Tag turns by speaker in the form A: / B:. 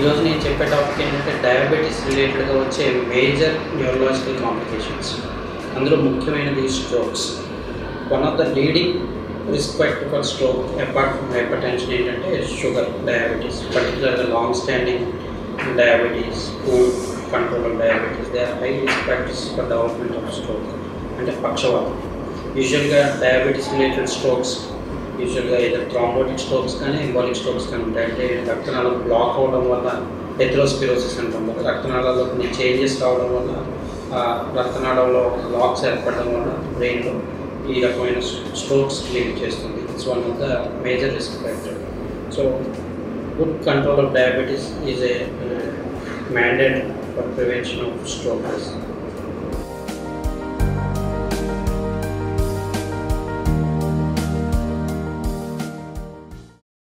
A: ఈరోజు నేను చెప్పే టాపిక్ ఏంటంటే డయాబెటీస్ రిలేటెడ్గా వచ్చే మేజర్ న్యూరలాజికల్ కాంప్లికేషన్స్ అందులో ముఖ్యమైనది strokes one of the leading risk factor for stroke apart from hypertension ఏంటంటే షుగర్ డయాబెటీస్ పర్టికులర్గా long standing diabetes food control of diabetes they are high risk factors for development of stroke అంటే పక్షవాతం యూజువల్గా diabetes related strokes యూజువల్గా ఏదో thrombotic strokes కానీ embolic strokes కానీ ఉంటాయి అంటే రక్తనాళం బ్లాక్ అవడం వల్ల ఎథ్రోస్పిరోసిస్ అంటాం కదా రక్తనాళాల్లో కొన్ని చేంజెస్ రావడం వల్ల ఆ రక్తనాళంలో లాక్స్ ఏర్పడడం వల్ల బ్రెయిన్లో ఈ రకమైన స్ట్రోక్స్ లీడ్ చేస్తుంది it's one of the major risk factor so good control of diabetes is a mandate for prevention of stroke